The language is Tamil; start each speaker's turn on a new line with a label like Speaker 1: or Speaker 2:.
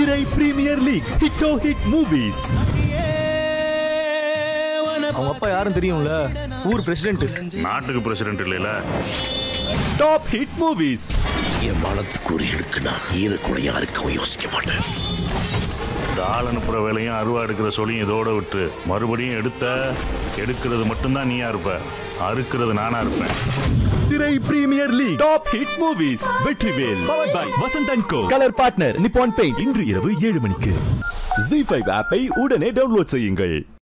Speaker 1: திரை பிரீமியர் லீக் ஹிட்டோ ஹிட் மூவிஸ்
Speaker 2: அவங்க அப்பா யாரும் தெரியும்ல ஊர் பிரசிடென்ட்
Speaker 3: நாட்டுக்கு பிரசிடென்ட் இல்லைல
Speaker 1: டாப் ஹிட் மூவிஸ்
Speaker 4: என் பலத்துக்கு ஒரு எடுக்குனா ஈரக்குள்ள யாருக்கும் யோசிக்க மாட்டேன்
Speaker 3: இந்த ஆள் அனுப்புற வேலையும் அருவா எடுக்கிற சொல்லியும் இதோட விட்டு மறுபடியும் எடுத்த எடுக்கிறது மட்டும்தான் நீயா இருப்ப அறுக்கிறது நானா இருப்பேன்
Speaker 1: திரை premier league top hit movies Vetrivel power by Vasanth and co colour partner Nippon paint இன்று இரவு ஏழு மணிக்கு ஜி ஃபைவ் ஆப்பை உடனே டவுன்லோட் செய்யுங்கள்